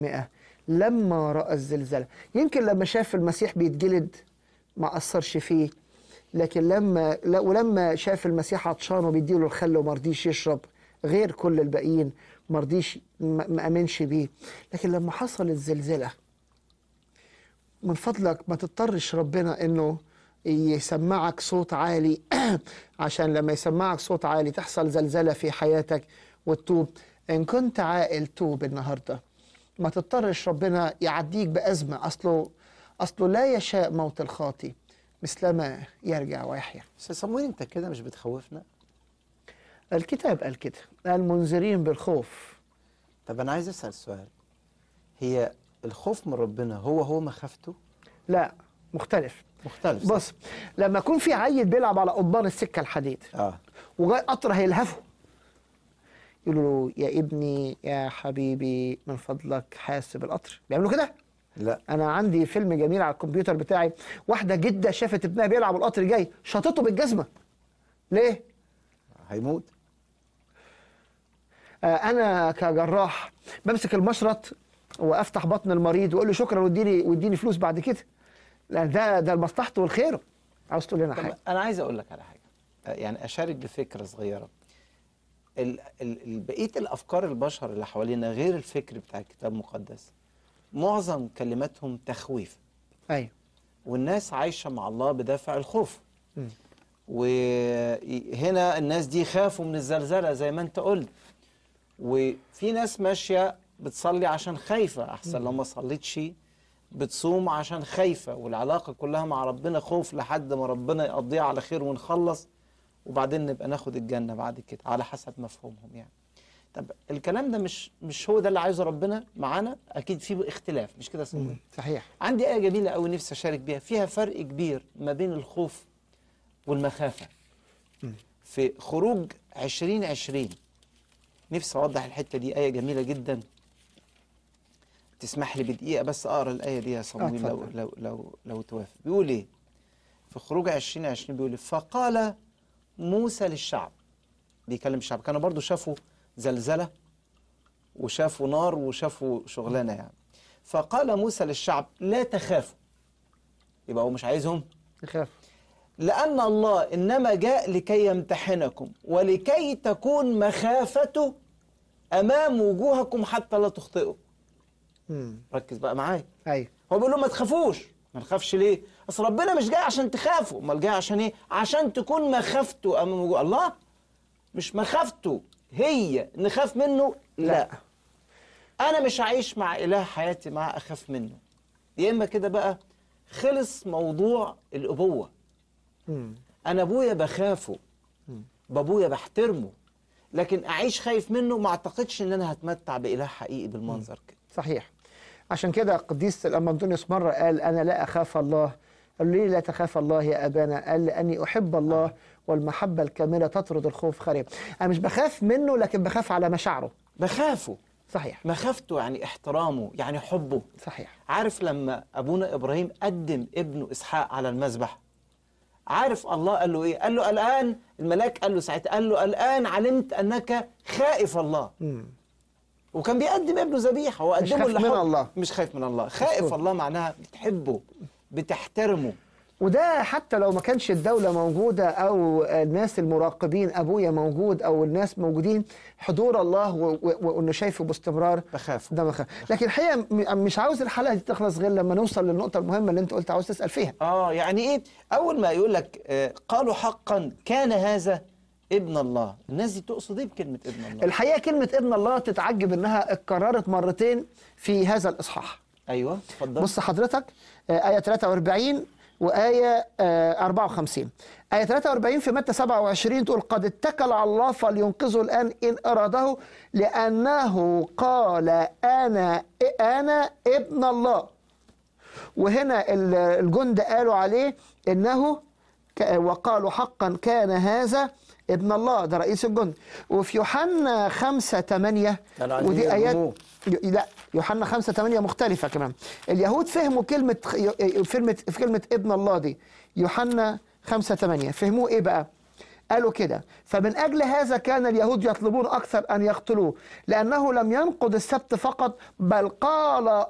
مئة لما رأى الزلزال يمكن لما شاف المسيح بيتجلد ما أثرش فيه لكن لما لا- ولما شاف المسيح عطشان وبيديله الخل وما رضيش يشرب غير كل الباقيين ما رضيش ما ما امنش بيه لكن لما حصل الزلزله من فضلك ما تضطرش ربنا انه يسمعك صوت عالي عشان لما يسمعك صوت عالي تحصل زلزله في حياتك وتتوب ان كنت عاقل توب النهارده ما تضطرش ربنا يعديك بازمه اصله اصله لا يشاء موت الخاطي مثلما يرجع ويحيا بس صمويل انت كده مش بتخوفنا الكتاب قال كده المنذرين بالخوف طب انا عايز اسال سؤال هي الخوف من ربنا هو هو مخافته لا مختلف مختلف صح؟ بص لما يكون في عيل بيلعب على قضبان السكه الحديد اه وجاي قطر هيلهفه يقولوا له يا ابني يا حبيبي من فضلك حاسب القطر بيعملوا كده لا انا عندي فيلم جميل على الكمبيوتر بتاعي واحده جده شافت ابنها بيلعب القطر جاي شاطته بالجزمه ليه هيموت آه انا كجراح بمسك المشرط وافتح بطن المريض واقول له شكرا واديني واديني فلوس بعد كده لان ده ده لمصلحته والخيره عاوز تقول لنا طب حاجه انا عايز اقول لك على حاجه آه، يعني اشارك بفكره صغيره ال ال ال- بقيه الافكار البشر اللي حوالينا غير الفكر بتاع الكتاب المقدس معظم كلماتهم تخويف ايوه والناس عايشه مع الله بدافع الخوف مم. وهنا الناس دي خافوا من الزلزله زي ما انت قلت وفي ناس ماشيه بتصلي عشان خايفه احسن لو ما صليتش بتصوم عشان خايفه والعلاقه كلها مع ربنا خوف لحد ما ربنا يقضيها على خير ونخلص وبعدين نبقى ناخد الجنه بعد كده على حسب مفهومهم يعني طب الكلام ده مش مش هو ده اللي عايزه ربنا معانا اكيد في اختلاف مش كده يا صمويل؟ مم. صحيح عندي آية جميلة أوي نفسي أشارك بيها فيها فرق كبير ما بين الخوف والمخافة في خروج عشرين عشرين نفسي أوضح الحتة دي آية جميلة جدا تسمح لي بدقيقة بس أقرأ الآية دي يا صمويل لو, اتفضل. لو, لو, لو توافق بيقول إيه في خروج عشرين عشرين بيقول إيه؟ فقال موسى للشعب بيكلم الشعب كانوا برضو شافوا زلزلة وشافوا نار وشافوا شغلانة يعني فقال موسى للشعب لا تخافوا يبقى هو مش عايزهم يخاف لأن الله إنما جاء لكي يمتحنكم ولكي تكون مخافته أمام وجوهكم حتى لا تخطئوا مم. ركز بقى معايا ايوه هو بيقول لهم ما تخافوش ما نخافش ليه اصل ربنا مش جاي عشان تخافوا امال جاي عشان ايه عشان تكون مخافته امام وجوه الله مش مخافته هي نخاف منه لا, لا. انا مش عايش مع اله حياتي مع اخاف منه يا اما كده بقى خلص موضوع الابوه مم. انا ابويا بخافه بابويا بحترمه لكن اعيش خايف منه ما اعتقدش ان انا هتمتع باله حقيقي بالمنظر كده صحيح عشان كده قديس الأما أنطونيوس مرة قال أنا لا أخاف الله قال لي لا تخاف الله يا أبانا قال لأني أحب الله والمحبة الكاملة تطرد الخوف خارج أنا مش بخاف منه لكن بخاف على مشاعره بخافه صحيح مخافته يعني احترامه يعني حبه صحيح عارف لما ابونا ابراهيم قدم ابنه اسحاق على المذبح عارف الله قال له ايه قال له الان الملاك قال له ساعتها قال له الان علمت انك خائف الله مم. وكان بيقدم ابنه ذبيحه هو مش قدمه خايف من لحب- الله. مش خايف من الله خائف مظبوط. الله معناها بتحبه بتحترمه وده حتى لو ما كانش الدولة موجودة أو الناس المراقبين أبويا موجود أو الناس موجودين حضور الله و- و- وإنه شايفه باستمرار بخافه ده مخ... لكن الحقيقة م- مش عاوز الحلقة دي تخلص غير لما نوصل للنقطة المهمة اللي أنت قلت عاوز تسأل فيها اه يعني ايه اول ما يقول لك آه قالوا حقا كان هذا ابن الله الناس دي تقصد ايه بكلمه ابن الله الحقيقة كلمة ابن الله تتعجب إنها اتكررت مرتين في هذا الإصحاح ايوه اتفضل بص حضرتك آه، آية 43 وآية آه، 54 آية 43 في متى 27 تقول قد اتكل على الله فلينقذه الآن إن أراده لأنه قال أنا أنا ابن الله وهنا ال- الجند قالوا عليه إنه ك- وقالوا حقا كان هذا ابن الله ده رئيس الجند وفي يوحنا 5 8 كانوا عايزين ودي آيات يرجموه. ي- لا يوحنا 5 8 مختلفة كمان اليهود فهموا كلمة كلمة في كلمة ابن الله دي يوحنا 5 8 فهموه ايه بقى؟ قالوا كده فمن أجل هذا كان اليهود يطلبون أكثر أن يقتلوه لأنه لم ينقض السبت فقط بل قال